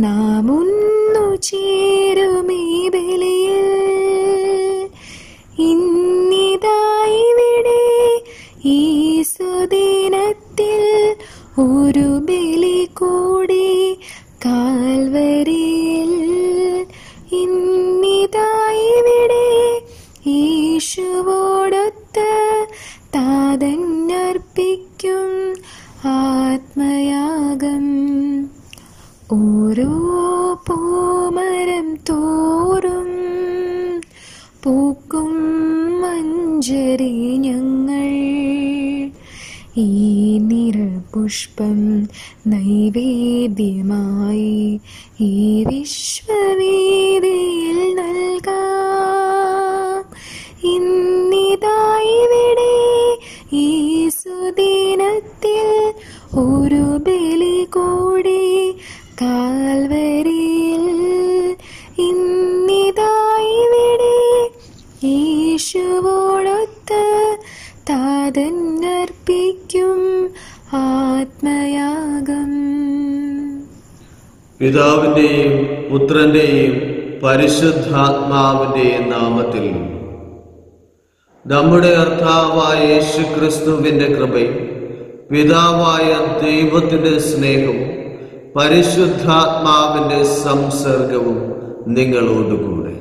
നാം ഒന്നു ചേരുമീ ബലിയിൽ ഇന്നിതായിവിടെ ഈ സുദിനത്തിൽ ഒരു ബലി കൂടി കാൽവരിയിൽ ഇന്നിതായിവിടെ യേശുവോടൊത്ത് താതന്നർപ്പിക്കും ആത്മയാഗം ഓരോ പൂമരം തോറും പൂക്കും മഞ്ചരി ഞങ്ങൾ ഈ നിറപുഷ്പം നൈവേദ്യമായി ഈ വിശ്വവേദിയിൽ നൽകാം ഇന്നിതായിവിടെ ഈ സുദിനത്തിൽ ഒരു ബലി കൂടി കാൽവരിയിൽ ഇന്നിതായിവിടെ യേശുവോടൊത്ത് താതന്നർപ്പിക്കും ആത്മയാഗം പിതാവിന്റെയും പുത്രന്റെയും പരിശുദ്ധാത്മാവിന്റെയും നാമത്തിൽ നമ്മുടെ കർത്താവായ യേശു ക്രിസ്തുവിന്റെ കൃപയും പിതാവായ ദൈവത്തിന്റെ സ്നേഹവും പരിശുദ്ധാത്മാവിന്റെ സംസർഗവും നിങ്ങളോടുകൂടെ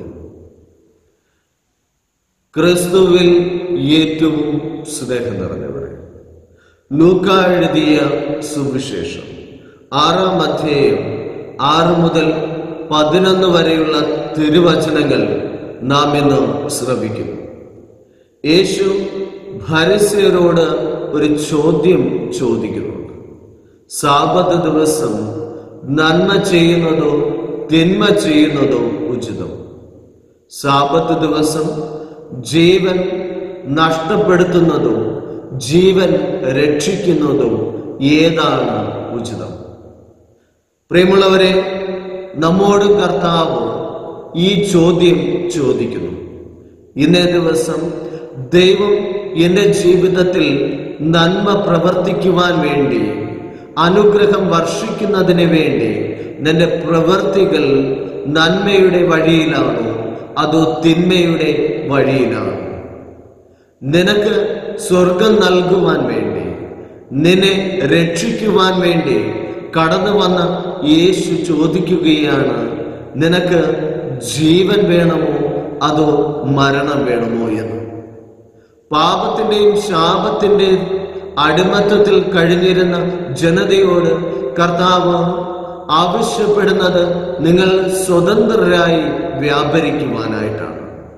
ക്രിസ്തുവിൽ ഏറ്റവും സ്നേഹം നിറഞ്ഞവരെ ലൂക്ക എഴുതിയ സുവിശേഷം ആറാം അധ്യായം ആറ് മുതൽ പതിനൊന്ന് വരെയുള്ള തിരുവചനങ്ങൾ നാം ഇന്ന് ശ്രവിക്കുന്നു യേശു ഭരിസ്യരോട് ഒരു ചോദ്യം ചോദിക്കുന്നുണ്ട് സാപത്ത് ദിവസം നന്മ ചെയ്യുന്നതോ തിന്മ ചെയ്യുന്നതോ ഉചിതം സാപത്ത് ദിവസം ജീവൻ നഷ്ടപ്പെടുത്തുന്നതോ ജീവൻ രക്ഷിക്കുന്നതോ ഏതാണ് ഉചിതം പ്രിയമുള്ളവരെ നമ്മോട് കർത്താവ് ഈ ചോദ്യം ചോദിക്കുന്നു ഇന്നേ ദിവസം ദൈവം എൻ്റെ ജീവിതത്തിൽ നന്മ പ്രവർത്തിക്കുവാൻ വേണ്ടി അനുഗ്രഹം വർഷിക്കുന്നതിന് വേണ്ടി നിന്റെ പ്രവൃത്തികൾ നന്മയുടെ വഴിയിലാണോ അതോ തിന്മയുടെ വഴിയിലാണോ നിനക്ക് സ്വർഗം നൽകുവാൻ വേണ്ടി നിന്നെ രക്ഷിക്കുവാൻ വേണ്ടി കടന്നു വന്ന യേശു ചോദിക്കുകയാണ് നിനക്ക് ജീവൻ വേണമോ അതോ മരണം വേണമോ എന്ന് പാപത്തിന്റെയും ശാപത്തിന്റെ അടിമത്തത്തിൽ കഴിഞ്ഞിരുന്ന ജനതയോട് കർത്താവ് ആവശ്യപ്പെടുന്നത് നിങ്ങൾ സ്വതന്ത്രരായി വ്യാപരിക്കുവാനായിട്ടാണ്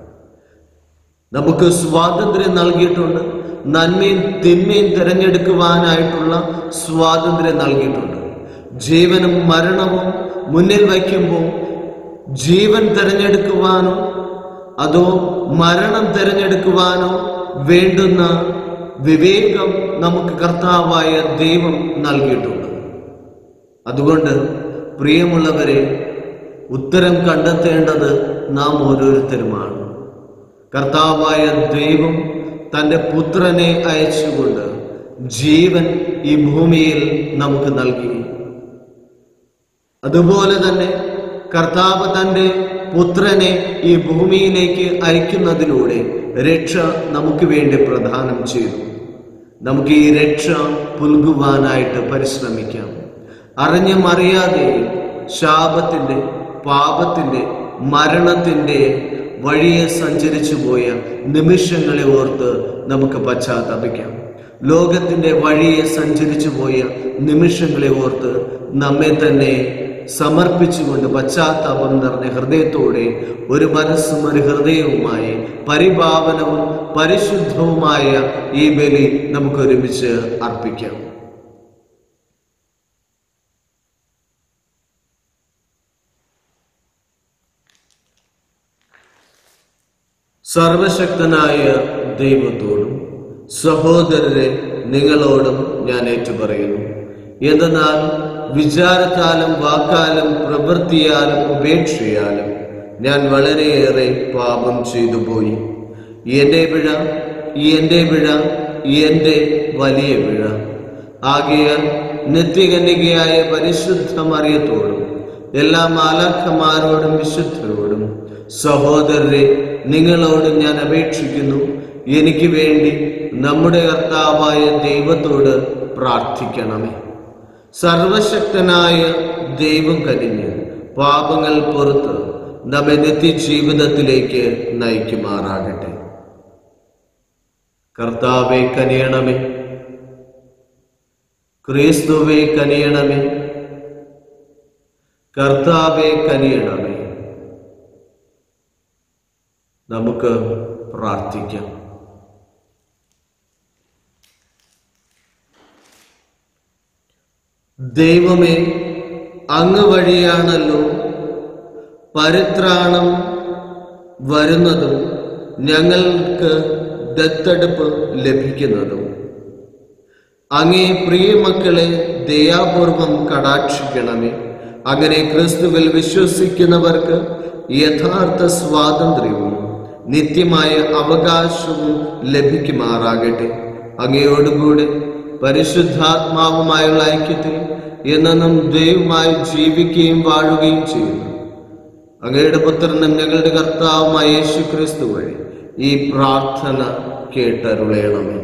നമുക്ക് സ്വാതന്ത്ര്യം നൽകിയിട്ടുണ്ട് നന്മയും തിന്മയും തിരഞ്ഞെടുക്കുവാനായിട്ടുള്ള സ്വാതന്ത്ര്യം നൽകിയിട്ടുണ്ട് ജീവനും മരണവും മുന്നിൽ വയ്ക്കുമ്പോൾ ജീവൻ തിരഞ്ഞെടുക്കുവാനോ അതോ മരണം തിരഞ്ഞെടുക്കുവാനോ വേണ്ടുന്ന വിവേകം നമുക്ക് കർത്താവായ ദൈവം നൽകിയിട്ടുണ്ട് അതുകൊണ്ട് പ്രിയമുള്ളവരെ ഉത്തരം കണ്ടെത്തേണ്ടത് നാം ഓരോരുത്തരുമാണ് കർത്താവായ ദൈവം തൻ്റെ പുത്രനെ അയച്ചുകൊണ്ട് ജീവൻ ഈ ഭൂമിയിൽ നമുക്ക് നൽകി അതുപോലെ തന്നെ കർത്താവ് തൻ്റെ പുത്രനെ ഈ ഭൂമിയിലേക്ക് അയക്കുന്നതിലൂടെ രക്ഷ നമുക്ക് വേണ്ടി പ്രദാനം ചെയ്തു നമുക്ക് ഈ രക്ഷ പുൽകുവാനായിട്ട് പരിശ്രമിക്കാം അറിഞ്ഞും അറിയാതെ ശാപത്തിന്റെ പാപത്തിന്റെ മരണത്തിന്റെ വഴിയെ സഞ്ചരിച്ചു പോയ നിമിഷങ്ങളെ ഓർത്ത് നമുക്ക് പശ്ചാത്തപിക്കാം ലോകത്തിന്റെ വഴിയെ സഞ്ചരിച്ചു പോയ നിമിഷങ്ങളെ ഓർത്ത് നമ്മെ തന്നെ സമർപ്പിച്ചുകൊണ്ട് പശ്ചാത്താപം നിറഞ്ഞ ഹൃദയത്തോടെ ഒരു മനസ്സും ഒരു ഹൃദയവുമായി പരിപാവനവും പരിശുദ്ധവുമായ ഈ ബലി നമുക്ക് ഒരുമിച്ച് അർപ്പിക്കാം സർവശക്തനായ ദൈവത്തോടും സഹോദരരെ നിങ്ങളോടും ഞാൻ ഏറ്റുപറയുന്നു എന്തെന്നാൽ വിചാരത്താലും വാക്കാലും പ്രവൃത്തിയാലും ഉപേക്ഷയാലും ഞാൻ വളരെയേറെ പാപം ചെയ്തു പോയി എന്റെ പിഴ എന്റെ പിഴ എന്റെ വലിയ പിഴ ആകയാൽ നിത്യകന്യകയായ പരിശുദ്ധ മറിയത്തോടും എല്ലാ മാലാഖമാരോടും വിശുദ്ധരോടും സഹോദരരെ നിങ്ങളോടും ഞാൻ അപേക്ഷിക്കുന്നു എനിക്ക് വേണ്ടി നമ്മുടെ കർത്താവായ ദൈവത്തോട് പ്രാർത്ഥിക്കണമേ സർവശക്തനായ ദൈവം കനിഞ്ഞ് പാപങ്ങൾ പുറത്ത് നമ്മെ നിത്യജീവിതത്തിലേക്ക് നയിക്കുമാറാകട്ടെ കർത്താവെ കനിയണമേ ക്രിസ്തുവെ കനിയണമേ കർത്താവെ കനിയണമേ നമുക്ക് പ്രാർത്ഥിക്കാം ദൈവമേ അങ്ങ് വഴിയാണല്ലോ പരിത്രാണം വരുന്നതും ഞങ്ങൾക്ക് ദത്തെടുപ്പ് ലഭിക്കുന്നതും അങ്ങേ പ്രിയമക്കളെ ദയാപൂർവം കടാക്ഷിക്കണമേ അങ്ങനെ ക്രിസ്തുവിൽ വിശ്വസിക്കുന്നവർക്ക് യഥാർത്ഥ സ്വാതന്ത്ര്യവും നിത്യമായ അവകാശവും ലഭിക്കുമാറാകട്ടെ അങ്ങയോടുകൂടെ പരിശുദ്ധാത്മാവുമായുള്ള ഐക്യത്തിൽ എന്നും ദൈവമായി ജീവിക്കുകയും വാഴുകയും ചെയ്യുന്നു അങ്ങയുടെ പുത്രനും ഞങ്ങളുടെ കർത്താവുമായ യേശു ക്രിസ്തു വഴി ഈ പ്രാർത്ഥന കേട്ടരുളയണമേ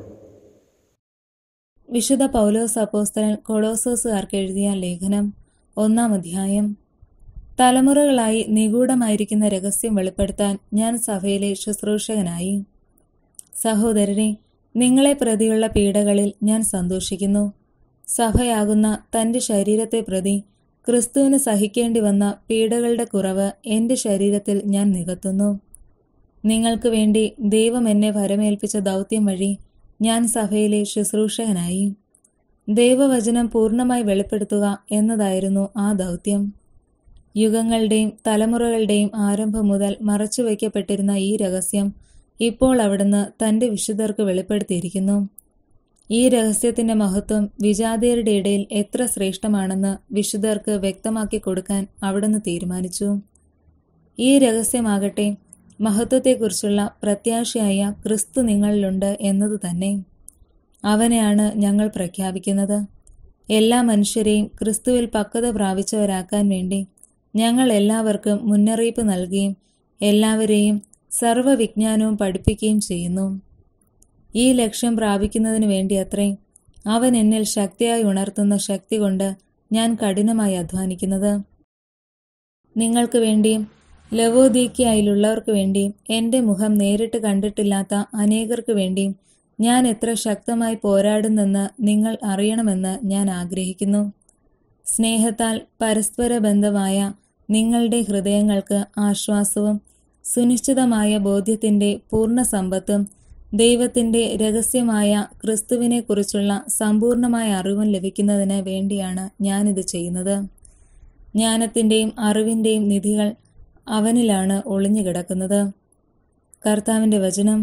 വിശുദ്ധ പൗലോസ് അപ്പോസ്തലൻ കൊളോസോസുകാർക്ക് എഴുതിയ ലേഖനം ഒന്നാം അധ്യായം തലമുറകളായി നിഗൂഢമായിരിക്കുന്ന രഹസ്യം വെളിപ്പെടുത്താൻ ഞാൻ സഭയിലെ ശുശ്രൂഷകനായി സഹോദരരെ നിങ്ങളെ പ്രതിയുള്ള പീഡകളിൽ ഞാൻ സന്തോഷിക്കുന്നു സഭയാകുന്ന തന്റെ ശരീരത്തെ പ്രതി ക്രിസ്തുവിന് സഹിക്കേണ്ടി വന്ന പീഡകളുടെ കുറവ് എന്റെ ശരീരത്തിൽ ഞാൻ നികത്തുന്നു നിങ്ങൾക്ക് വേണ്ടി ദൈവം എന്നെ വരമേൽപ്പിച്ച ദൗത്യം വഴി ഞാൻ സഭയിലെ ശുശ്രൂഷകനായി ദൈവവചനം പൂർണ്ണമായി വെളിപ്പെടുത്തുക എന്നതായിരുന്നു ആ ദൗത്യം യുഗങ്ങളുടെയും തലമുറകളുടെയും ആരംഭം മുതൽ മറച്ചുവെക്കപ്പെട്ടിരുന്ന ഈ രഹസ്യം ഇപ്പോൾ അവിടുന്ന് തന്റെ വിശുദ്ധർക്ക് വെളിപ്പെടുത്തിയിരിക്കുന്നു ഈ രഹസ്യത്തിന്റെ മഹത്വം വിജാതിയരുടെ ഇടയിൽ എത്ര ശ്രേഷ്ഠമാണെന്ന് വിശുദ്ധർക്ക് വ്യക്തമാക്കി കൊടുക്കാൻ അവിടുന്ന് തീരുമാനിച്ചു ഈ രഹസ്യമാകട്ടെ മഹത്വത്തെക്കുറിച്ചുള്ള പ്രത്യാശയായ ക്രിസ്തു നിങ്ങളിലുണ്ട് എന്നത് തന്നെ അവനെയാണ് ഞങ്ങൾ പ്രഖ്യാപിക്കുന്നത് എല്ലാ മനുഷ്യരെയും ക്രിസ്തുവിൽ പക്വത പ്രാപിച്ചവരാക്കാൻ വേണ്ടി ഞങ്ങൾ എല്ലാവർക്കും മുന്നറിയിപ്പ് നൽകുകയും എല്ലാവരെയും സർവ്വവിജ്ഞാനവും പഠിപ്പിക്കുകയും ചെയ്യുന്നു ഈ ലക്ഷ്യം പ്രാപിക്കുന്നതിന് വേണ്ടി അത്രേ അവൻ എന്നിൽ ശക്തിയായി ഉണർത്തുന്ന ശക്തി കൊണ്ട് ഞാൻ കഠിനമായി അധ്വാനിക്കുന്നത് നിങ്ങൾക്ക് വേണ്ടിയും ലവോദീക്കയിലുള്ളവർക്ക് വേണ്ടിയും എൻ്റെ മുഖം നേരിട്ട് കണ്ടിട്ടില്ലാത്ത അനേകർക്ക് വേണ്ടിയും ഞാൻ എത്ര ശക്തമായി പോരാടുന്നെന്ന് നിങ്ങൾ അറിയണമെന്ന് ഞാൻ ആഗ്രഹിക്കുന്നു സ്നേഹത്താൽ പരസ്പര ബന്ധമായ നിങ്ങളുടെ ഹൃദയങ്ങൾക്ക് ആശ്വാസവും സുനിശ്ചിതമായ ബോധ്യത്തിന്റെ പൂർണ്ണ സമ്പത്തും ദൈവത്തിന്റെ രഹസ്യമായ ക്രിസ്തുവിനെക്കുറിച്ചുള്ള സമ്പൂർണമായ അറിവും ലഭിക്കുന്നതിന് വേണ്ടിയാണ് ഞാനിത് ചെയ്യുന്നത് ജ്ഞാനത്തിന്റെയും അറിവിന്റെയും നിധികൾ അവനിലാണ് ഒളിഞ്ഞുകിടക്കുന്നത് കർത്താവിന്റെ വചനം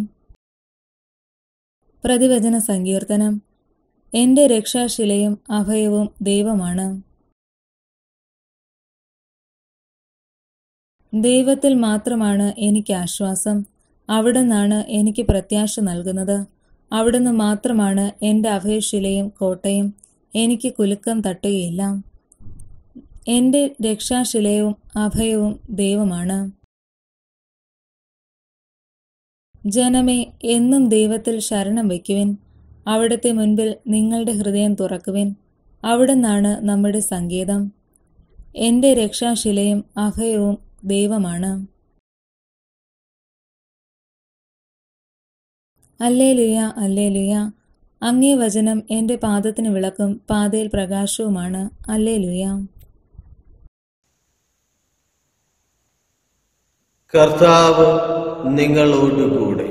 പ്രതിവചന സങ്കീർത്തനം എന്റെ രക്ഷാശിലയും അഭയവും ദൈവമാണ് ദൈവത്തിൽ മാത്രമാണ് എനിക്ക് ആശ്വാസം അവിടുന്നാണ് എനിക്ക് പ്രത്യാശ നൽകുന്നത് അവിടുന്ന് മാത്രമാണ് എൻ്റെ അഭയശിലയും കോട്ടയും എനിക്ക് കുലുക്കം തട്ടുകയില്ല എൻ്റെ രക്ഷാശിലയും അഭയവും ദൈവമാണ് ജനമേ എന്നും ദൈവത്തിൽ ശരണം വയ്ക്കുവിൻ അവിടുത്തെ മുൻപിൽ നിങ്ങളുടെ ഹൃദയം തുറക്കുവിൻ അവിടുന്നാണ് നമ്മുടെ സങ്കേതം എൻ്റെ രക്ഷാശിലയും അഭയവും ദൈവമാണ് അല്ലേലുയ അല്ലേലുയ അങ്ങേ വചനം എൻ്റെ പാദത്തിന് വിളക്കും പാതയിൽ പ്രകാശവുമാണ് അല്ലേലുയ കർത്താവ് നിങ്ങളോടുകൂടെ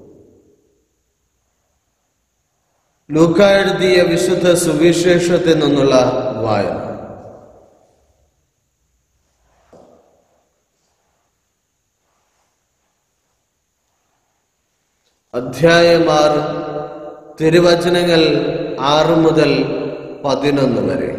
ലൂക്ക എഴുതിയ വിശുദ്ധ സുവിശേഷത്തിൽ നിന്നുള്ള വായന അധ്യായം ആറ് തിരുവചനങ്ങൾ ആറ് മുതൽ പതിനൊന്ന് വരെ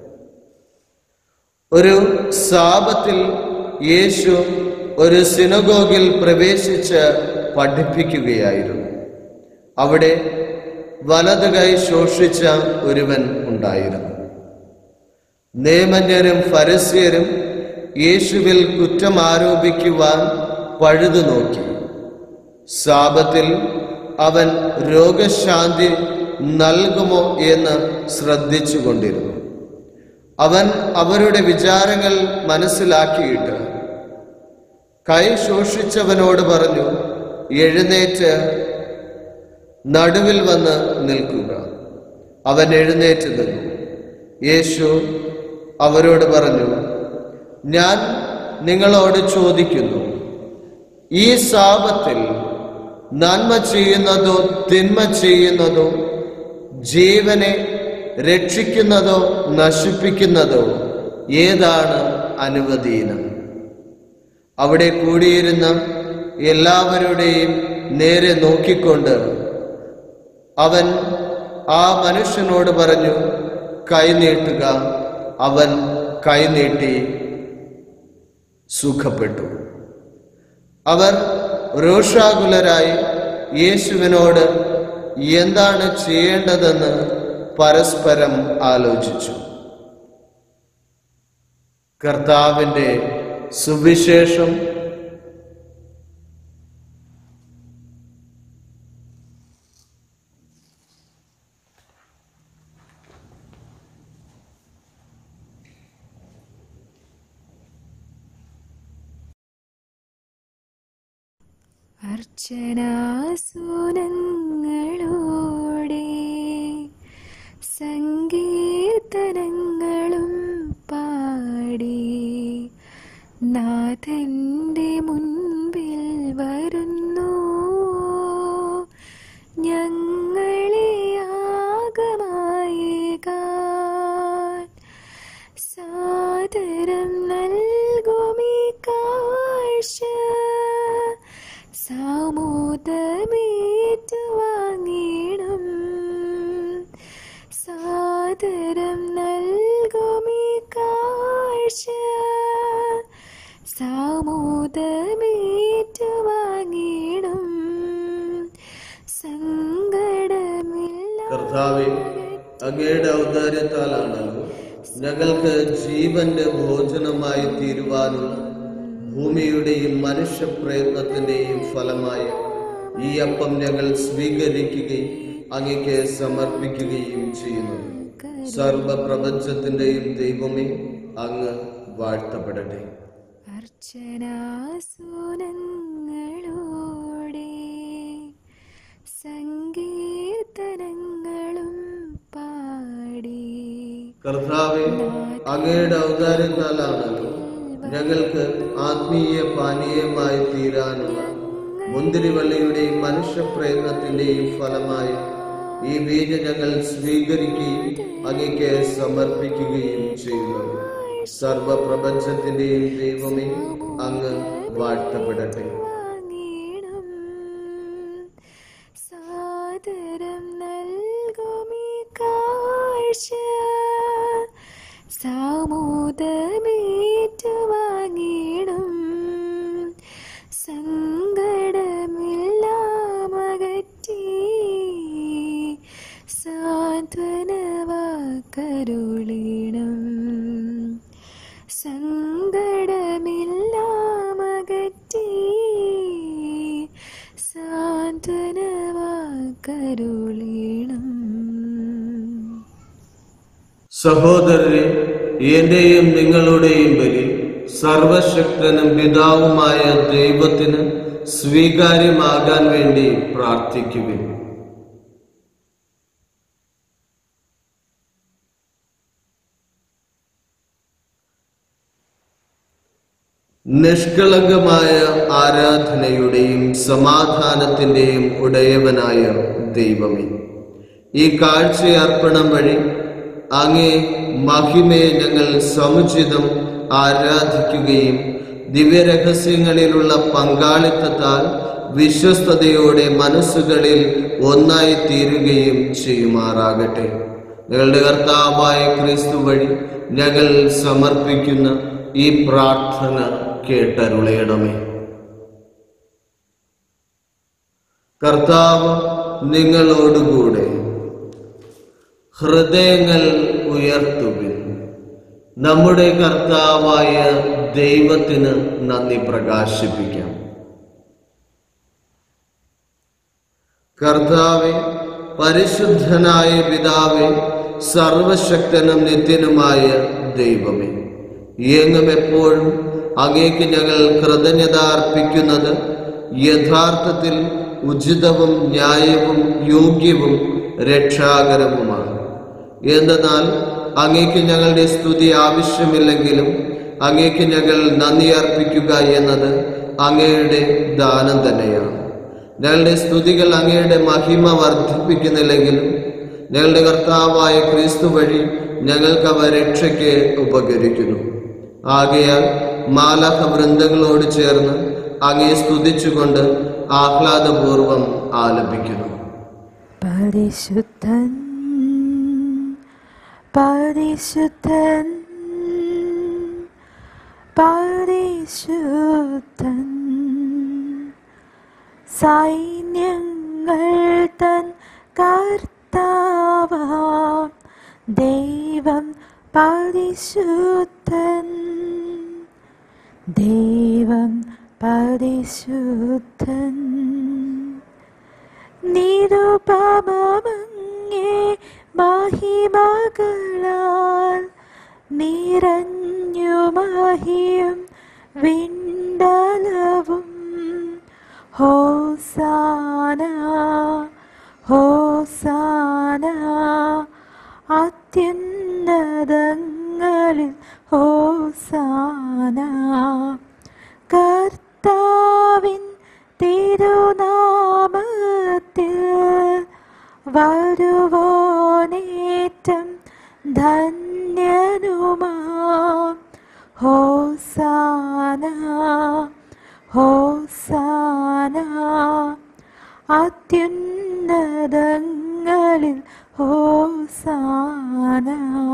ഒരു സാപത്തിൽ യേശു ഒരു സിനഗോഗിൽ പ്രവേശിച്ച് പഠിപ്പിക്കുകയായിരുന്നു അവിടെ വലത് കൈ ശോഷിച്ച ഒരുവൻ ഉണ്ടായിരുന്നു നേമന്യരും ഫരിസ്യരും യേശുവിൽ കുറ്റം ആരോപിക്കുവാൻ പഴുതു നോക്കി സാപത്തിൽ അവൻ രോഗശാന്തി നൽകുമോ എന്ന് ശ്രദ്ധിച്ചുകൊണ്ടിരുന്നു അവൻ അവരുടെ വിചാരങ്ങൾ മനസ്സിലാക്കിയിട്ട് കൈ ശോഷിച്ചവനോട് പറഞ്ഞു എഴുന്നേറ്റ് നടുവിൽ വന്ന് നിൽക്കുക അവൻ എഴുന്നേറ്റ് നിന്നു യേശു അവരോട് പറഞ്ഞു ഞാൻ നിങ്ങളോട് ചോദിക്കുന്നു ഈ സാപത്തിൽ നന്മ ചെയ്യുന്നതോ തിന്മ ചെയ്യുന്നതോ ജീവനെ രക്ഷിക്കുന്നതോ നശിപ്പിക്കുന്നതോ ഏതാണ് അനുവദീനം അവിടെ കൂടിയിരുന്ന എല്ലാവരുടെയും നേരെ നോക്കിക്കൊണ്ട് അവൻ ആ മനുഷ്യനോട് പറഞ്ഞു കൈനീട്ടുക അവൻ കൈനീട്ടി സുഖപ്പെട്ടു അവർ രോഷാകുലരായി യേശുവിനോട് എന്താണ് ചെയ്യേണ്ടതെന്ന് പരസ്പരം ആലോചിച്ചു കർത്താവിൻ്റെ സുവിശേഷം അർച്ചനാസുനങ്ങളോടെ സങ്കീർത്തനങ്ങളും പാടി നാഥന്റെ മുൻപിൽ വരുന്നു ഞങ്ങളെ ആകമായേകാൻ സാദരം നൽകുമീ കാഴ്ച സാമൂതമേറ്റുവാങ്ങിടും സാദരം നൽകുമീ കാഴ്ച സാമൂതമേറ്റുവാങ്ങിടും സങ്കടമില്ല കർത്താവെ അങ്ങയുടെ ഔദാര്യത്താലാണല്ലോ ഞങ്ങൾക്ക് ജീവന്റെ ഭോജനമായി തീരുവാനുള്ള ഭൂമിയുടെയും മനുഷ്യ പ്രയത്നത്തിന്റെയും ഫലമായ ഈ അപ്പം ഞങ്ങൾ സ്വീകരിക്കുകയും അങ്ങയ്ക്ക് സമർപ്പിക്കുകയും ചെയ്യുന്നു സർവപ്രപഞ്ചത്തിന്റെയും ദൈവമേ അങ്ങ് വാഴ്ത്തപ്പെടട്ടെ അർച്ചനാസുനങ്ങളോടെ സങ്കീർത്തനങ്ങളും പാടി കർത്താവെ അങ്ങയുടെ ഔദാര്യത്താലാണല്ലോ ഞങ്ങൾക്ക് ആത്മീയ പാനീയമായി തീരാനുള്ള മുന്തിരിവള്ളിയുടെയും മനുഷ്യപ്രയത്നത്തിന്റെയും ഫലമായി ഈ ബീജ ഞങ്ങൾ സ്വീകരിക്കുകയും അങ്ങയ്ക്ക് സമർപ്പിക്കുകയും ചെയ്യുന്നു സർവപ്രപഞ്ചത്തിന്റെയും ദൈവമേ അങ്ങ് വാഴ്ത്തപ്പെടട്ടെ വാങ്ങിടും സാദരം നൽകുമീ കാഴ്ച സാമൂതമേറ്റുവാങ്ങിടും സങ്കടമില്ലാമകറ്റി സാന്ത്വനവാക്കരുളിണം സങ്കടമില്ലാമകറ്റി സാന്ത്വനവാക്കരുളിണം സഹോദരരെ എന്റെയും നിങ്ങളുടെയും ബലി സർവശക്തനും പിതാവുമായ ദൈവത്തിന് സ്വീകാര്യമാകാൻ വേണ്ടി പ്രാർത്ഥിക്കുവിൻ നിഷ്കളങ്കമായ ആരാധനയുടെയും സമാധാനത്തിന്റെയും ഉടയവനായ ദൈവമേ ഈ കാഴ്ചയർപ്പണം വഴി അങ്ങേ മഹിമയെ ഞങ്ങൾ സമുചിതം ആരാധിക്കുകയും ദിവ്യരഹസ്യങ്ങളിലുള്ള പങ്കാളിത്തത്താൽ വിശ്വസ്തയോടെ മനസ്സുകളിൽ ഒന്നായി തീരുകയും ചെയ്യുമാറാകട്ടെ ഞങ്ങളുടെ കർത്താവായ ക്രിസ്തു വഴി ഞങ്ങൾ സമർപ്പിക്കുന്ന ഈ പ്രാർത്ഥന കേട്ടരുളയണമേ കർത്താവ് നിങ്ങളോടുകൂടെ ഹൃദയങ്ങൾ ഉയർത്തുവിൻ നമ്മുടെ കർത്താവായ ദൈവത്തിന് നന്ദി പ്രകാശിപ്പിക്കാം കർത്താവെ പരിശുദ്ധനായ പിതാവെ സർവശക്തനും നിത്യനുമായ ദൈവമേ എങ്ങും എപ്പോഴും അങ്ങേക്ക് ഞങ്ങൾ കൃതജ്ഞത അർപ്പിക്കുന്നത് യഥാർത്ഥത്തിൽ ഉചിതവും ന്യായവും യോഗ്യവും രക്ഷാകരവുമാണ് എന്തെന്നാൽ അങ്ങേക്ക് ഞങ്ങളുടെ സ്തുതി ആവശ്യമില്ലെങ്കിലും അങ്ങേക്ക് ഞങ്ങൾ നന്ദി അർപ്പിക്കുക എന്നത് അങ്ങയുടെ ദാനം തന്നെയാണ് ഞങ്ങളുടെ സ്തുതികൾ അങ്ങയുടെ മഹിമ വർദ്ധിപ്പിക്കുന്നില്ലെങ്കിലും ഞങ്ങളുടെ കർത്താവായ ക്രിസ്തു വഴി ഞങ്ങൾക്ക് അവ രക്ഷയ്ക്ക് ഉപകരിക്കുന്നു ആകയാൽ മാലാഖ വൃന്ദങ്ങളോട് ചേർന്ന് അങ്ങേ സ്തുതിച്ചുകൊണ്ട് ആഹ്ലാദപൂർവം ആലപിക്കുന്നു പരിശുദ്ധൻ പരിശുദ്ധൻ പരിശുദ്ധൻ സൈന്യങ്ങൾ തൻ കർത്താവാം ദൈവം പരിശുദ്ധൻ ദൈവം പരിശുദ്ധൻ നിരുപമങ്ങേ മഹിമകളാൽ നിറഞ്ഞു മഹിയും വിണ്ടലവും ഹോസാന ഹോസാന അത്യുന്നതങ്ങളിൽ ഹോസാന കർത്താവിൻ തിരുനാമത്തിൽ വരുവോനേറ്റം ധന്യനുമാ ഹോസാന ഹോസാന അത്യുന്നതങ്ങളിൽ ഹോസാന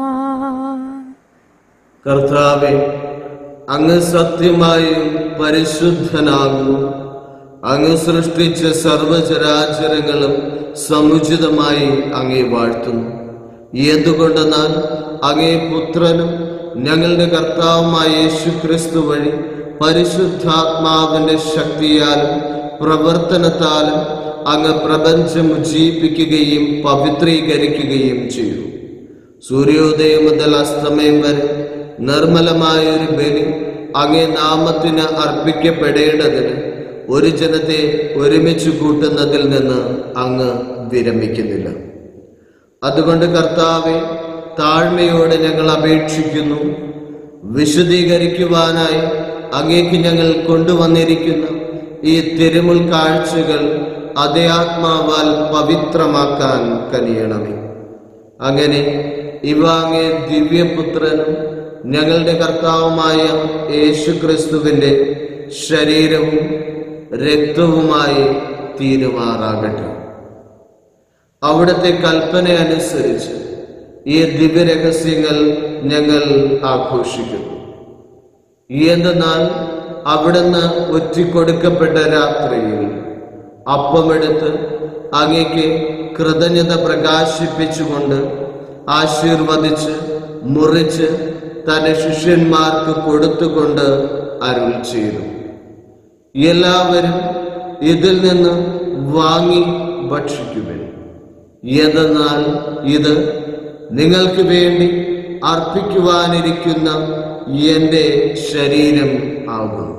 കർത്താവെ അങ്ങ് സത്യമായും പരിശുദ്ധനാകുന്നു അങ്ങ് സൃഷ്ടിച്ച സർവചരാചരങ്ങളും സമുചിതമായി അങ്ങേ വാഴ്ത്തുന്നു എന്തുകൊണ്ടെന്നാൽ അങ്ങേ പുത്രനും ഞങ്ങളുടെ കർത്താവുമായ യേശു ക്രിസ്തു വഴി പരിശുദ്ധാത്മാവിന്റെ ശക്തിയാലും പ്രവർത്തനത്താലും അങ്ങ് പ്രപഞ്ചം ഉജ്ജീവിപ്പിക്കുകയും പവിത്രീകരിക്കുകയും ചെയ്തു സൂര്യോദയം മുതൽ അസ്തമയം വരെ നിർമ്മലമായ ഒരു ബലി അങ്ങേ നാമത്തിന് അർപ്പിക്കപ്പെടേണ്ടതിന് ഒരു ജനത്തെ ഒരുമിച്ച് കൂട്ടുന്നതിൽ നിന്ന് അങ്ങ് വിരമിക്കുന്നില്ല അതുകൊണ്ട് കർത്താവെ താഴ്മയോടെ ഞങ്ങൾ അപേക്ഷിക്കുന്നു വിശദീകരിക്കുവാനായി അങ്ങേക്ക് ഞങ്ങൾ കൊണ്ടുവന്നിരിക്കുന്ന ഈ തിരുമുൾ കാഴ്ചകൾ അതേ ആത്മാവാൽ പവിത്രമാക്കാൻ കനിയണമേ അങ്ങനെ ഇവ അങ്ങേ ദിവ്യപുത്രനും ഞങ്ങളുടെ കർത്താവുമായ യേശു ക്രിസ്തുവിന്റെ ശരീരവും രക്തവുമായി തീരുമാറാകട്ടെ അവിടുത്തെ കൽപ്പന അനുസരിച്ച് ഈ ദിവ്യരഹസ്യങ്ങൾ ഞങ്ങൾ ആഘോഷിക്കുന്നു എന്തെന്നാൽ അവിടുന്ന് ഒറ്റിക്കൊടുക്കപ്പെട്ട രാത്രിയിൽ അപ്പമെടുത്ത് അങ്ങേക്ക് കൃതജ്ഞത പ്രകാശിപ്പിച്ചുകൊണ്ട് ആശീർവദിച്ച് മുറിച്ച് തന്റെ ശിഷ്യന്മാർക്ക് കൊടുത്തുകൊണ്ട് അരുൾ ചെയ്തു എല്ലാവരും ഇതിൽ നിന്ന് വാങ്ങി ഭക്ഷിക്കുവിൻ എന്തെന്നാൽ ഇത് നിങ്ങൾക്ക് വേണ്ടി അർപ്പിക്കുവാനിരിക്കുന്ന എന്റെ ശരീരം ആകുന്നു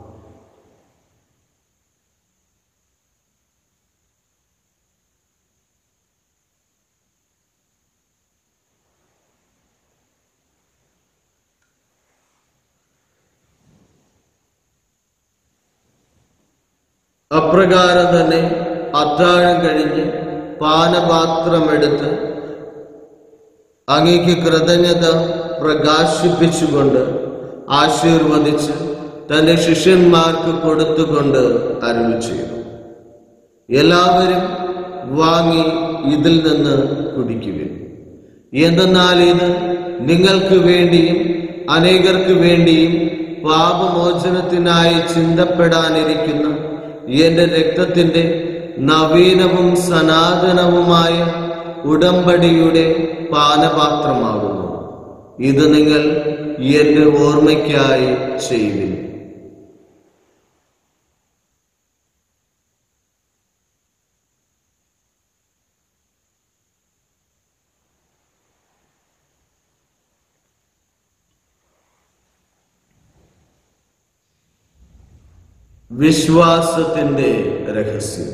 അപ്രകാരം തന്നെ അത്താഴം കഴിഞ്ഞ് പാനപാത്രമെടുത്ത് അങ്ങേക്ക് കൃതജ്ഞത പ്രകാശിപ്പിച്ചുകൊണ്ട് ആശീർവദിച്ച് തന്റെ ശിഷ്യന്മാർക്ക് കൊടുത്തുകൊണ്ട് അരുൾ ചെയ്തു എല്ലാവരും വാങ്ങി ഇതിൽ നിന്ന് കുടിക്കുവിൻ എന്തെന്നാൽ ഇത് നിങ്ങൾക്ക് വേണ്ടിയും അനേകർക്ക് വേണ്ടിയും പാപമോചനത്തിനായി ചിന്തപ്പെടാനിരിക്കുന്ന എന്റെ രക്തത്തിന്റെ നവീനവും സനാതനവുമായ ഉടമ്പടിയുടെ പാനപാത്രമാകുന്നു ഇത് നിങ്ങൾ എന്റെ ഓർമ്മയ്ക്കായി ചെയ്യുവിൻ വിശ്വാസത്തിന്റെ രഹസ്യം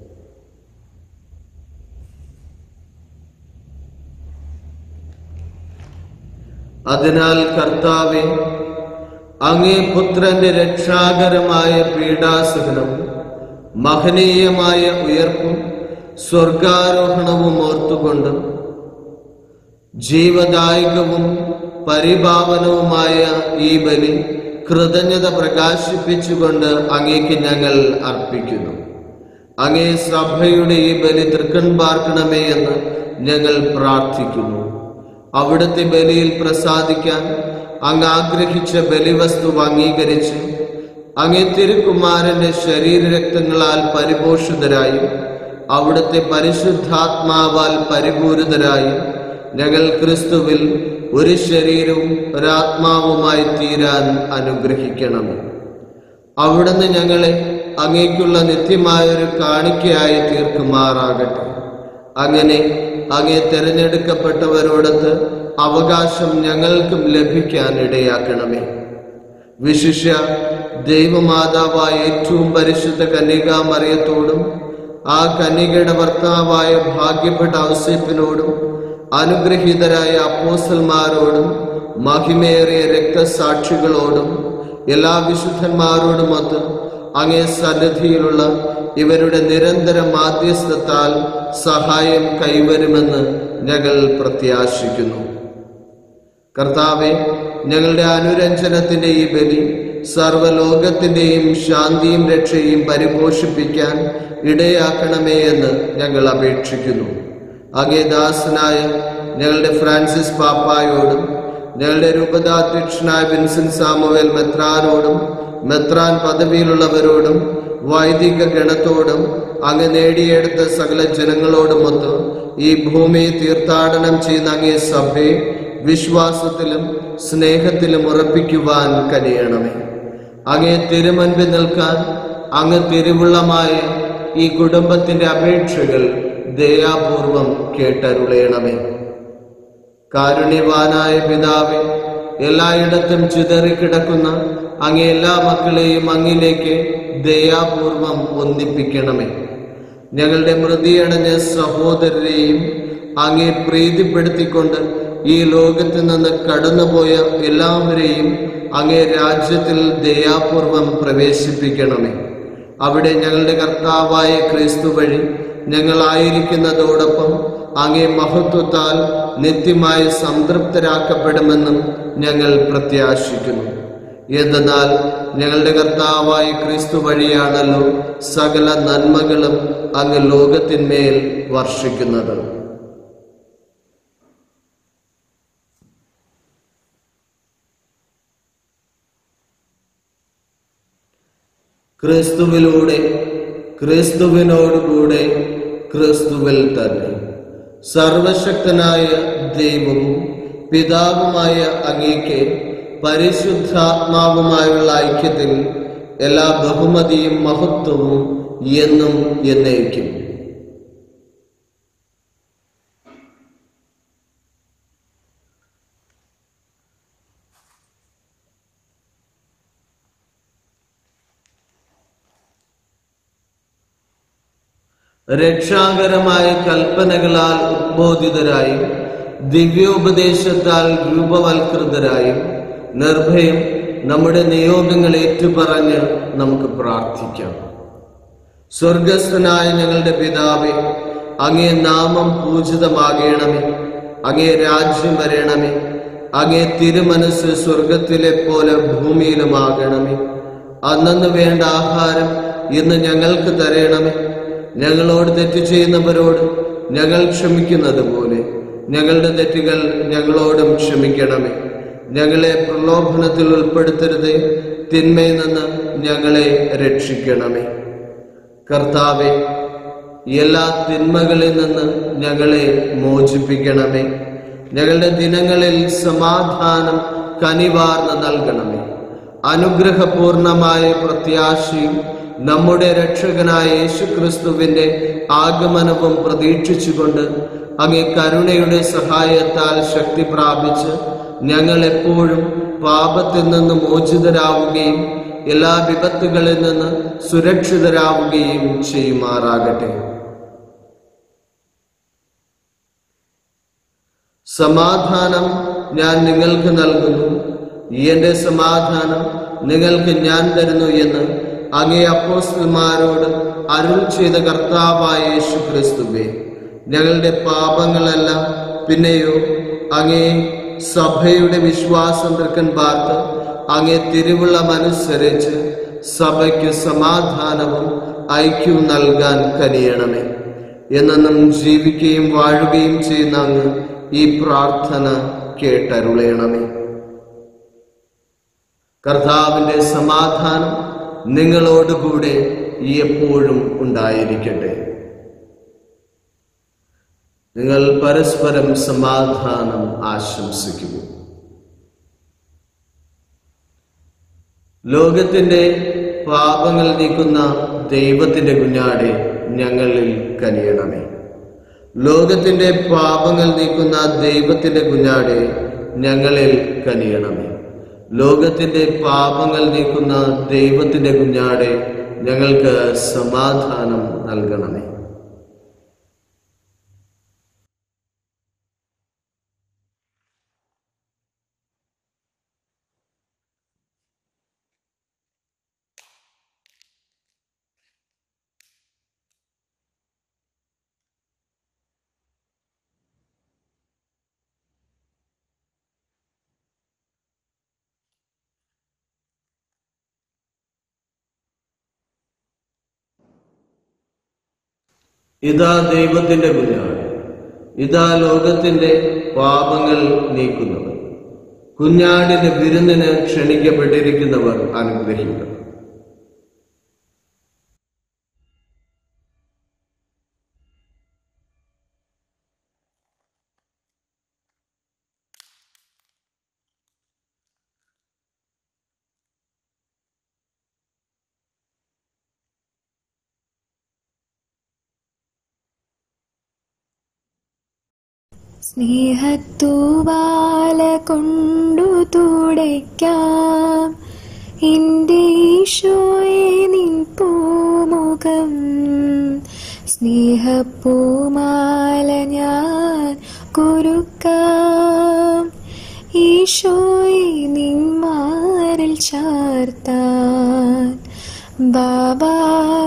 അതിനാൽ കർത്താവെ അങ്ങേ പുത്രന്റെ രക്ഷാകരമായ പീഡാസഹനം മഹനീയമായ ഉയർപ്പും സ്വർഗാരോഹണവും ഓർത്തുകൊണ്ട് ജീവദായകവും പരിപാവനവുമായ ഈ ബലി കൃതജ്ഞത പ്രകാശിപ്പിച്ചുകൊണ്ട് അങ്ങേക്ക് ഞങ്ങൾ അർപ്പിക്കുന്നു അങ്ങേ സഭയുടെ ഈ ബലി തൃക്കൺ പാർക്കണമേ എന്ന് ഞങ്ങൾ പ്രാർത്ഥിക്കുന്നു അവിടുത്തെ ബലിയിൽ പ്രസാദിക്കാൻ അങ്ങ് ആഗ്രഹിച്ച ബലിവസ്തു അംഗീകരിച്ച് അങ്ങേ തിരുക്കുമാരന്റെ ശരീരരക്തങ്ങളാൽ പരിപോഷിതരായും അവിടുത്തെ പരിശുദ്ധാത്മാവാൽ പരിപൂരിതരായും ഞങ്ങൾ ക്രിസ്തുവിൽ ഒരു ശരീരവും ഒരാത്മാവുമായി തീരാൻ അനുഗ്രഹിക്കണമേ അവിടുന്ന് ഞങ്ങളെ അങ്ങേക്കുള്ള നിത്യമായ ഒരു കാണിക്കയായി തീർക്കുമാറാകട്ടെ അങ്ങനെ അങ്ങേ തെരഞ്ഞെടുക്കപ്പെട്ടവരോടത്ത് അവകാശം ഞങ്ങൾക്കും ലഭിക്കാൻ ഇടയാക്കണമേ വിശിഷ്യ ദൈവമാതാവായ ഏറ്റവും പരിശുദ്ധ കന്യകാമറിയത്തോടും ആ കന്യകയുടെ ഭർത്താവായ ഭാഗ്യപ്പെട്ട ഔസേപ്പിനോടും അനുഗ്രഹീതരായ അപ്പോസൽമാരോടും മഹിമേറിയ രക്തസാക്ഷികളോടും എല്ലാ വിശുദ്ധന്മാരോടുമൊത്ത് അങ്ങേ സന്നിധിയിലുള്ള ഇവരുടെ നിരന്തര മാധ്യസ്ഥത്താൽ സഹായം കൈവരുമെന്ന് ഞങ്ങൾ പ്രത്യാശിക്കുന്നു കർത്താവെ ഞങ്ങളുടെ അനുരഞ്ജനത്തിന്റെ ഈ ബലി സർവലോകത്തിന്റെയും ശാന്തിയും രക്ഷയും പരിപോഷിപ്പിക്കാൻ ഇടയാക്കണമേ എന്ന് ഞങ്ങൾ അപേക്ഷിക്കുന്നു അങ്ങേ ദാസനായ ഞങ്ങളുടെ ഫ്രാൻസിസ് പാപ്പായോടും ഞങ്ങളുടെ രൂപതാധ്യക്ഷനായ വിൻസെന്റ് സാമുവേൽ മെത്രാനോടും മെത്രാൻ പദവിയിലുള്ളവരോടും വൈദിക ഗണത്തോടും അങ്ങ് നേടിയെടുത്ത സകല ജനങ്ങളോടുമൊത്ത് ഈ ഭൂമിയെ തീർത്ഥാടനം ചെയ്യുന്ന അങ്ങേ സഭയെ വിശ്വാസത്തിലും സ്നേഹത്തിലും ഉറപ്പിക്കുവാൻ കനിയണമേ അങ്ങേ തിരുമൻപിൽ നിൽക്കാൻ അങ്ങ് തിരുവുള്ളമായ ഈ കുടുംബത്തിന്റെ അപേക്ഷകൾ ദയാപൂർവം കേട്ടരുളയണമേ കാരുണ്യവാനായ പിതാവെ എല്ലായിടത്തും ചിതറിക്കിടക്കുന്ന അങ്ങേ എല്ലാ മക്കളെയും അങ്ങിലേക്ക് ദയാപൂർവം ഒന്നിപ്പിക്കണമേ ഞങ്ങളുടെ മൃതിയടഞ്ഞ സഹോദരരെയും അങ്ങേ പ്രീതിപ്പെടുത്തിക്കൊണ്ട് ഈ ലോകത്ത് നിന്ന് കടന്നുപോയ എല്ലാവരെയും അങ്ങേ രാജ്യത്തിൽ ദയാപൂർവം പ്രവേശിപ്പിക്കണമേ അവിടെ ഞങ്ങളുടെ കർത്താവായ ക്രിസ്തു വഴി ഞങ്ങളായിരിക്കുന്നതോടൊപ്പം അങ്ങേ മഹത്വത്താൽ നിത്യമായി സംതൃപ്തരാക്കപ്പെടുമെന്നും ഞങ്ങൾ പ്രത്യാശിക്കുന്നു എന്തെന്നാൽ ഞങ്ങളുടെ കർത്താവായ ക്രിസ്തു വഴിയാണല്ലോ സകല നന്മകളും അങ്ങ് ലോകത്തിന്മേൽ വർഷിക്കുന്നത് ക്രിസ്തുവിലൂടെ ക്രിസ്തുവിനോടുകൂടെ ക്രിസ്തുവിൽ തന്നെ സർവശക്തനായ ദൈവവും പിതാവുമായ അങ്ങേക്ക് പരിശുദ്ധാത്മാവുമായുള്ള ഐക്യത്തിൽ എല്ലാ ബഹുമതിയും മഹത്വവും എന്നും എന്നേക്കും രക്ഷാകരമായ കൽപ്പനകളാൽ ഉദ്ബോധിതരായും ദിവ്യോപദേശത്താൽ രൂപവൽകൃതരായും നിർഭയം നമ്മുടെ നിയോഗങ്ങൾ ഏറ്റുപറഞ്ഞ് നമുക്ക് പ്രാർത്ഥിക്കാം സ്വർഗസ്ഥനായ ഞങ്ങളുടെ പിതാവേ അങ്ങേ നാമം പൂജിതമാകണമേ അങ്ങേ രാജ്യം വരണമേ അങ്ങേ തിരുമനസ് സ്വർഗത്തിലെ പോലെ ഭൂമിയിലുമാകണമേ അന്നു വേണ്ട ആഹാരം ഇന്ന് ഞങ്ങൾക്ക് തരണമേ ഞങ്ങളോട് തെറ്റ് ചെയ്യുന്നവരോട് ഞങ്ങൾ ക്ഷമിക്കുന്നത് പോലെ ഞങ്ങളുടെ തെറ്റുകൾ ഞങ്ങളോടും ക്ഷമിക്കണമേ ഞങ്ങളെ പ്രലോഭനത്തിൽ ഉൾപ്പെടുത്തരുതേ തിന്മയിൽ നിന്ന് ഞങ്ങളെ രക്ഷിക്കണമേ കർത്താവെ എല്ലാ തിന്മകളിൽ നിന്ന് ഞങ്ങളെ മോചിപ്പിക്കണമേ ഞങ്ങളുടെ ദിനങ്ങളിൽ സമാധാനം കനിവാർന്ന് നൽകണമേ അനുഗ്രഹപൂർണമായ പ്രത്യാശയും നമ്മുടെ രക്ഷകനായ യേശുക്രിസ്തുവിന്റെ ആഗമനവും പ്രതീക്ഷിച്ചുകൊണ്ട് അങ്ങേ കരുണയുടെ സഹായത്താൽ ശക്തി പ്രാപിച്ച് ഞങ്ങൾ എപ്പോഴും പാപത്തിൽ നിന്ന് മോചിതരാവുകയും എല്ലാ വിപത്തുകളിൽ നിന്ന് സുരക്ഷിതരാവുകയും ചെയ്യുമാറാകട്ടെ സമാധാനം ഞാൻ നിങ്ങൾക്ക് നൽകുന്നു എന്റെ സമാധാനം നിങ്ങൾക്ക് ഞാൻ തരുന്നു എന്ന് അങ്ങേ അപ്പോസ്റ്റന്മാരോട് അരുൾ ചെയ്ത കർത്താവായ യേശു ക്രിസ്തുവേ ഞങ്ങളുടെ പാപങ്ങളെല്ലാം പിന്നെയോ അങ്ങേ സഭയുടെ വിശ്വാസം തൃക്കൻ പാർത്ത് അങ്ങേ തിരുവുള്ളമനുസരിച്ച് സഭയ്ക്ക് സമാധാനവും ഐക്യവും നൽകാൻ കനിയണമേ എന്നെന്നും ജീവിക്കുകയും വാഴുകയും ചെയ്യുന്ന അങ്ങ് ഈ പ്രാർത്ഥന കേട്ടരുളയണമേ കർത്താവിന്റെ സമാധാനം നിങ്ങളോടുകൂടെ എപ്പോഴും ഉണ്ടായിരിക്കട്ടെ നിങ്ങൾ പരസ്പരം സമാധാനം ആശംസിക്കുന്നു ലോകത്തിന്റെ പാപങ്ങൾ നീക്കുന്ന ദൈവത്തിന്റെ കുഞ്ഞാടെ ഞങ്ങളിൽ കനിയണമേ ലോകത്തിന്റെ പാപങ്ങൾ നീക്കുന്ന ദൈവത്തിന്റെ കുഞ്ഞാടെ ഞങ്ങളിൽ കനിയണമേ ലോകത്തിന്റെ പാപങ്ങൾ നീക്കുന്ന ദൈവത്തിന്റെ കുഞ്ഞാടെ ഞങ്ങൾക്ക് സമാധാനം നൽകണമേ ഇതാ ദൈവത്തിന്റെ കുഞ്ഞാട് ഇതാ ലോകത്തിന്റെ പാപങ്ങൾ നീക്കുന്നവർ കുഞ്ഞാടിന്റെ വിരുന്നിന് ക്ഷണിക്കപ്പെട്ടിരിക്കുന്നവർ അനുഗ്രഹിക്കുക സ്നേഹത്തൂവാല കൊണ്ടു തുടയ്ക്കാം എൻ്റെ ഈശോയെ നിൻ പൂമുഖം സ്നേഹപ്പൂമാല ഞാൻ കുരുക്കാം ഈശോയെ നിന്മാരിൽ ചാർത്താൻ ബാബാ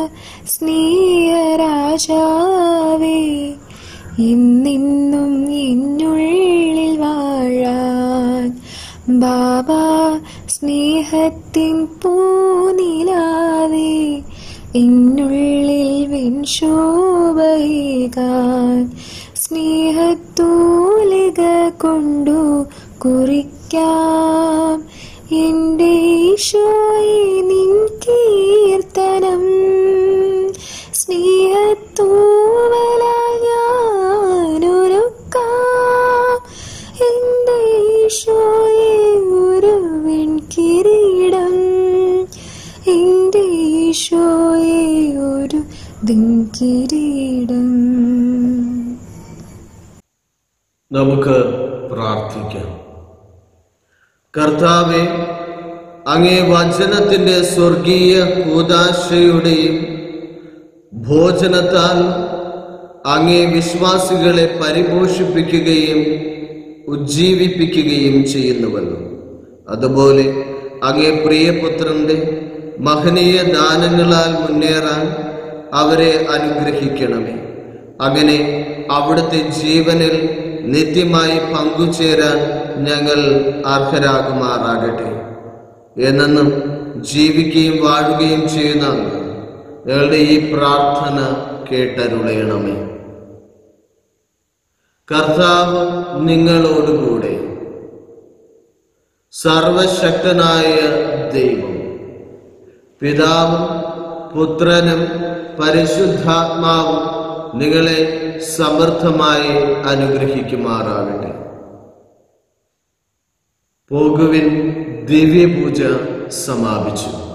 സ്നേഹരാജാവേ ഇന്നിന്നും എന്നുള്ളിൽ വാഴാൻ ബാബാ സ്നേഹത്തിൻ പൂനിലാവേ എന്നുള്ളിൽ വെൺശോഭയേകാൻ സ്നേഹത്തൂലിക കൊണ്ടു കുറിക്കാം എൻ്റെ ഈശോയെ നിൻ കീർത്തനം സ്നേഹത്തൂവല ഞാനൊരുക്കാം എൻ്റെ ഈശോയെ ഒരു വെൺകിരീടം എൻ്റെ ഈശോയെ ഒരു വെൺകിരീടം നമുക്ക് പ്രാർത്ഥിക്കാം കർത്താവെ അങ്ങേ വചനത്തിന്റെ സ്വർഗീയ കൂതാശയുടെയും ഭോജനത്താൽ അങ്ങേ വിശ്വാസികളെ പരിപോഷിപ്പിക്കുകയും ഉജ്ജീവിപ്പിക്കുകയും ചെയ്യുന്നുവല്ലോ അതുപോലെ അങ്ങേ പ്രിയപുത്രന്റെ മഹനീയ ദാനങ്ങളാൽ മുന്നേറാൻ അവരെ അനുഗ്രഹിക്കണമേ അങ്ങനെ അവിടുത്തെ ജീവനിൽ നിത്യമായി പങ്കുചേരാൻ ഞങ്ങൾ അർഹരാകുമാറാകട്ടെ എന്നെന്നും ജീവിക്കുകയും വാഴുകയും ചെയ്യുന്ന അങ്ങ് ഞങ്ങളുടെ ഈ പ്രാർത്ഥന കേട്ടരുളയണമേ കർത്താവ് നിങ്ങളോടുകൂടെ സർവശക്തനായ ദൈവം പിതാവും പുത്രനും പരിശുദ്ധാത്മാവും നിങ്ങളെ സമൃദ്ധമായി അനുഗ്രഹിക്കുമാറാകട്ടെ പോകുവിൻ ദിവ്യപൂജ സമാപിച്ചു